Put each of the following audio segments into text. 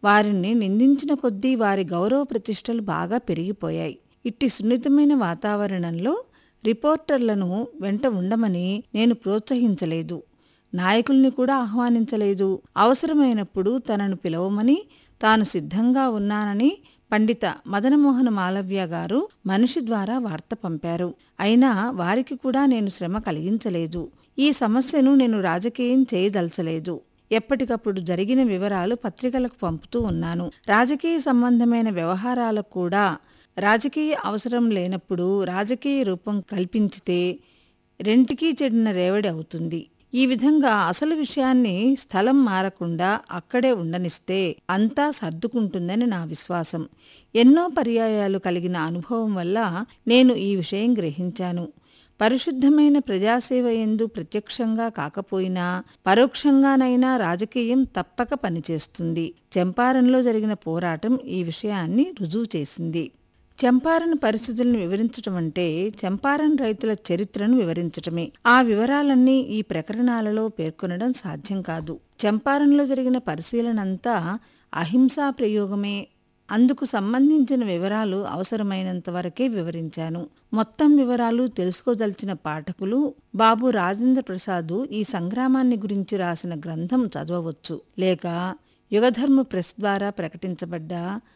వారిని నిందించిన కొద్దీ వారి గౌరవ ప్రతిష్టలు బాగా పెరిగిపోయాయి ఇట్టి సున్నితమైన వాతావరణంలో రిపోర్టర్లను వెంట ఉండమని నేను ప్రోత్సహించలేదు నాయకుల్ని కూడా ఆహ్వానించలేదు అవసరమైనప్పుడు తనను పిలవమని తాను సిద్ధంగా ఉన్నానని పండిత మదనమోహన మాలవ్య గారు మనిషి ద్వారా వార్త పంపారు అయినా వారికి కూడా నేను శ్రమ కలిగించలేదు ఈ సమస్యను నేను రాజకీయం చేయదలచలేదు ఎప్పటికప్పుడు జరిగిన వివరాలు పత్రికలకు పంపుతూ ఉన్నాను రాజకీయ సంబంధమైన వ్యవహారాలకు కూడా రాజకీయ అవసరం లేనప్పుడు రాజకీయ రూపం కల్పించితే రెంటికీ చెడిన రేవడి అవుతుంది ఈ విధంగా అసలు విషయాన్ని స్థలం మారకుండా అక్కడే ఉండనిస్తే అంతా సర్దుకుంటుందని నా విశ్వాసం ఎన్నో పర్యాయాలు కలిగిన అనుభవం వల్ల నేను ఈ విషయం గ్రహించాను పరిశుద్ధమైన ప్రజాసేవ ఎందు ప్రత్యక్షంగా కాకపోయినా పరోక్షంగానైనా రాజకీయం తప్పక పనిచేస్తుంది చంపారంలో జరిగిన పోరాటం ఈ విషయాన్ని రుజువు చేసింది చంపారన్ పరిస్థితులను వివరించటం అంటే చంపారన్ రైతుల చరిత్రను వివరించటమే ఆ వివరాలన్నీ ఈ ప్రకరణాలలో పేర్కొనడం సాధ్యం కాదు చంపారంలో జరిగిన పరిశీలనంతా అహింసా ప్రయోగమే అందుకు సంబంధించిన వివరాలు అవసరమైనంత వరకే వివరించాను మొత్తం వివరాలు తెలుసుకోదలిచిన పాఠకులు బాబు రాజేంద్ర ప్రసాద్ ఈ సంగ్రామాన్ని గురించి రాసిన గ్రంథం చదవవచ్చు లేక యుగధర్మ ప్రెస్ ద్వారా ప్రకటించబడ్డ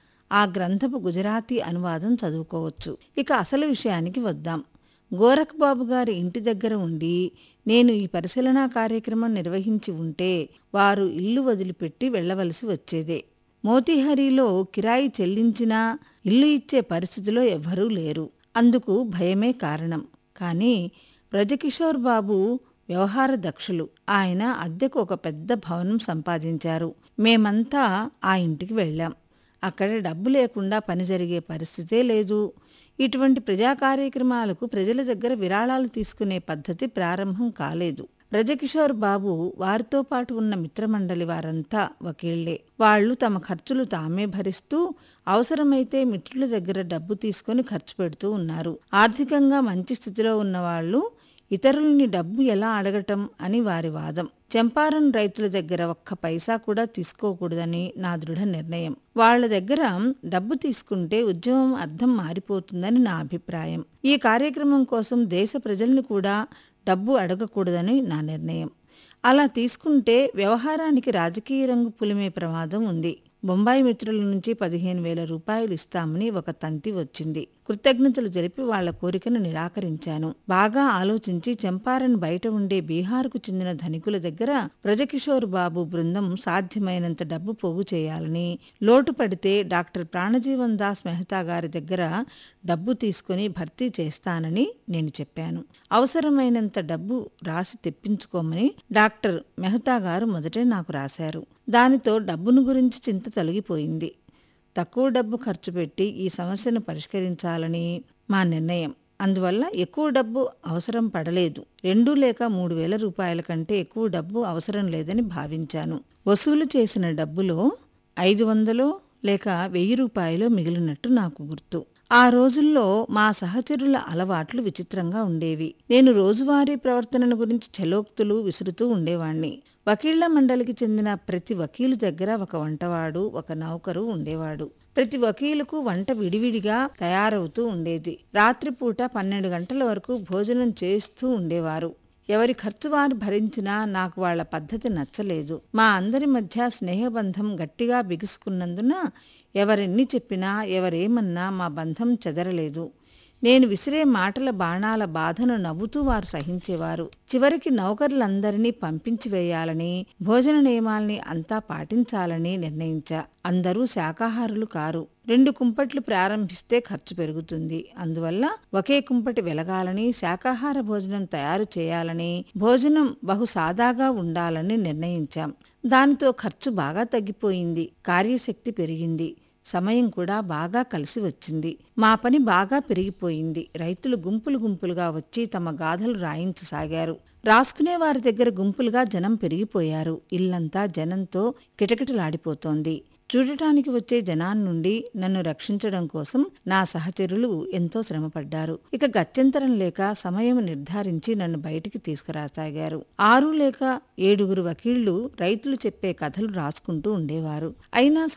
ఆ గ్రంథపు గుజరాతీ అనువాదం చదువుకోవచ్చు ఇక అసలు విషయానికి వద్దాం గోరఖ్ బాబు గారి ఇంటి దగ్గర ఉండి నేను ఈ పరిశీలనా కార్యక్రమం నిర్వహించి ఉంటే వారు ఇల్లు వదిలిపెట్టి వెళ్ళవలసి వచ్చేదే మోతీహరిలో కిరాయి చెల్లించినా ఇల్లు ఇచ్చే పరిస్థితిలో ఎవ్వరూ లేరు అందుకు భయమే కారణం కానీ బ్రజకిషోర్ బాబు వ్యవహార దక్షులు ఆయన అద్దెకు ఒక పెద్ద భవనం సంపాదించారు మేమంతా ఆ ఇంటికి వెళ్ళాం అక్కడ డబ్బు లేకుండా పని జరిగే పరిస్థితే లేదు ఇటువంటి ప్రజా కార్యక్రమాలకు ప్రజల దగ్గర విరాళాలు తీసుకునే పద్ధతి ప్రారంభం కాలేదు బ్రజకిషోర్ బాబు వారితో పాటు ఉన్న మిత్రమండలి వారంతా వకీళ్లే వాళ్లు తమ ఖర్చులు తామే భరిస్తూ అవసరమైతే మిత్రుల దగ్గర డబ్బు తీసుకొని ఖర్చు పెడుతూ ఉన్నారు ఆర్థికంగా మంచి స్థితిలో ఉన్నవాళ్లు ఇతరులని డబ్బు ఎలా అడగటం అని వారి వాదం చంపారన్ రైతుల దగ్గర ఒక్క పైసా కూడా తీసుకోకూడదని నా దృఢ నిర్ణయం వాళ్ల దగ్గర డబ్బు తీసుకుంటే ఉద్యమం అర్థం మారిపోతుందని నా అభిప్రాయం ఈ కార్యక్రమం కోసం దేశ ప్రజల్ని కూడా డబ్బు అడగకూడదని నా నిర్ణయం అలా తీసుకుంటే వ్యవహారానికి రాజకీయ రంగు పులిమే ప్రమాదం ఉంది బొంబాయి మిత్రుల నుంచి పదిహేను వేల రూపాయలు ఇస్తామని ఒక తంతి వచ్చింది కృతజ్ఞతలు జరిపి వాళ్ల కోరికను నిరాకరించాను బాగా ఆలోచించి చంపారన్ బయట ఉండే బీహార్కు చెందిన ధనికుల దగ్గర బ్రజకిషోర్ బాబు బృందం సాధ్యమైనంత డబ్బు పోగు చేయాలని లోటు పడితే డాక్టర్ ప్రాణజీవన్ దాస్ మెహతా గారి దగ్గర డబ్బు తీసుకుని భర్తీ చేస్తానని నేను చెప్పాను అవసరమైనంత డబ్బు రాసి తెప్పించుకోమని డాక్టర్ మెహతా గారు మొదటే నాకు రాశారు దానితో డబ్బును గురించి చింత తొలగిపోయింది తక్కువ డబ్బు ఖర్చు పెట్టి ఈ సమస్యను పరిష్కరించాలని మా నిర్ణయం అందువల్ల ఎక్కువ డబ్బు అవసరం పడలేదు రెండు లేక మూడు వేల రూపాయల కంటే ఎక్కువ డబ్బు అవసరం లేదని భావించాను వసూలు చేసిన డబ్బులో ఐదు వందలో లేక వెయ్యి రూపాయలు మిగిలినట్టు నాకు గుర్తు ఆ రోజుల్లో మా సహచరుల అలవాట్లు విచిత్రంగా ఉండేవి నేను రోజువారీ ప్రవర్తనను గురించి చలోక్తులు విసురుతూ ఉండేవాణ్ణి వకీళ్ల మండలికి చెందిన ప్రతి వకీలు దగ్గర ఒక వంటవాడు ఒక నౌకరు ఉండేవాడు ప్రతి వకీలుకు వంట విడివిడిగా తయారవుతూ ఉండేది రాత్రిపూట పన్నెండు గంటల వరకు భోజనం చేస్తూ ఉండేవారు ఎవరి ఖర్చు వారు భరించినా నాకు వాళ్ల పద్ధతి నచ్చలేదు మా అందరి మధ్య స్నేహబంధం గట్టిగా బిగుసుకున్నందున ఎవరెన్ని చెప్పినా ఎవరేమన్నా మా బంధం చెదరలేదు నేను విసిరే మాటల బాణాల బాధను నవ్వుతూ వారు సహించేవారు చివరికి నౌకర్లందరినీ పంపించి వేయాలని భోజన నియమాల్ని అంతా పాటించాలని నిర్ణయించా అందరూ శాకాహారులు కారు రెండు కుంపట్లు ప్రారంభిస్తే ఖర్చు పెరుగుతుంది అందువల్ల ఒకే కుంపటి వెలగాలని శాకాహార భోజనం తయారు చేయాలని భోజనం బహు సాదాగా ఉండాలని నిర్ణయించాం దానితో ఖర్చు బాగా తగ్గిపోయింది కార్యశక్తి పెరిగింది సమయం కూడా బాగా కలిసి వచ్చింది మా పని బాగా పెరిగిపోయింది రైతులు గుంపులు గుంపులుగా వచ్చి తమ గాథలు రాయించసాగారు రాసుకునే వారి దగ్గర గుంపులుగా జనం పెరిగిపోయారు ఇల్లంతా జనంతో కిటకిటలాడిపోతోంది చూడటానికి వచ్చే జనాన్ని నుండి నన్ను రక్షించడం కోసం నా సహచరులు ఎంతో శ్రమపడ్డారు ఇక గత్యంతరం లేక సమయం నిర్ధారించి నన్ను బయటికి తీసుకురాసాగారు ఆరు లేక ఏడుగురు వకీళ్లు రైతులు చెప్పే కథలు రాసుకుంటూ ఉండేవారు అయినా